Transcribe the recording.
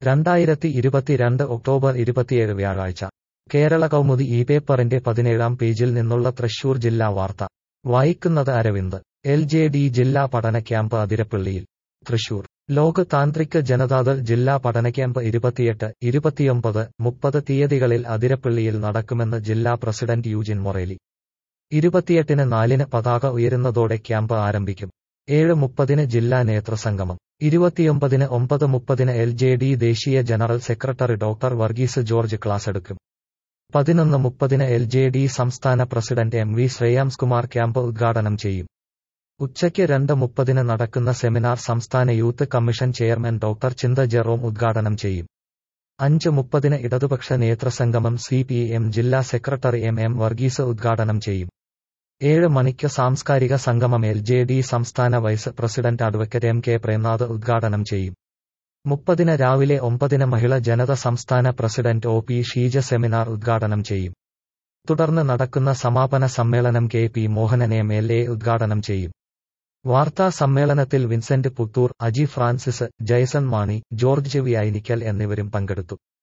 രണ്ടായിരത്തി ഇരുപത്തിരണ്ട് ഒക്ടോബർ ഇരുപത്തിയേഴ് വ്യാഴാഴ്ച കേരള കൗമുദി ഈ പേപ്പറിന്റെ പതിനേഴാം പേജിൽ നിന്നുള്ള തൃശൂർ ജില്ലാ വാർത്ത വായിക്കുന്നത് അരവിന്ദ് എൽ ജെ ഡി ജില്ലാ പഠന ക്യാമ്പ് അതിരപ്പള്ളിയിൽ തൃശൂർ ലോക് താന്ത്രിക് ജനതാദൾ ജില്ലാ പഠന ക്യാമ്പ് ഇരുപത്തിയെട്ട് ഇരുപത്തിയൊമ്പത് മുപ്പത് തീയതികളിൽ അതിരപ്പള്ളിയിൽ നടക്കുമെന്ന് ജില്ലാ പ്രസിഡന്റ് യൂജിൻ മൊറേലി ഇരുപത്തിയെട്ടിന് നാലിന് പതാക ഉയരുന്നതോടെ ക്യാമ്പ് ആരംഭിക്കും ഏഴ് മുപ്പതിന് ജില്ലാ നേതൃസംഗമം ഇരുപത്തിയൊമ്പതിന് ഒമ്പത് മുപ്പതിന് എൽ ജെ ഡി ദേശീയ general secretary doctor Varghese George class എടുക്കും പതിനൊന്ന് മുപ്പതിന് എൽ ജെ ഡി സംസ്ഥാന president M V Shreyams Kumar camp ഉദ്ഘാടനം ചെയ്യും ഉച്ചയ്ക്ക് രണ്ട് മുപ്പതിന് നടക്കുന്ന സെമിനാർ സംസ്ഥാന youth commission chairman doctor Chintha Jerome ഉദ്ഘാടനം ചെയ്യും അഞ്ച് മുപ്പതിന് ഇടതുപക്ഷ നേതൃസംഗമം സി പി എം ജില്ലാ സെക്രട്ടറി എം എം വർഗീസ് ഉദ്ഘാടനം ചെയ്യും ഏഴ് മണിക്ക് സാംസ്കാരിക സംഗമം എൽ ജെ ഡി സംസ്ഥാന vice president advocate M K Premnath ഉദ്ഘാടനം ചെയ്യും മുപ്പതിന് രാവിലെ ഒമ്പതിന് മഹിള ജനത സംസ്ഥാന president O P Sheeja seminar ഉദ്ഘാടനം ചെയ്യും തുടർന്ന് നടക്കുന്ന സമാപന സമ്മേളനം K P Mohanan M L A ഉദ്ഘാടനം ചെയ്യും വാർത്താ സമ്മേളനത്തിൽ Vincent Puthur Aji Francis Jaison Mani George V Ainikkal എന്നിവരും പങ്കെടുത്തു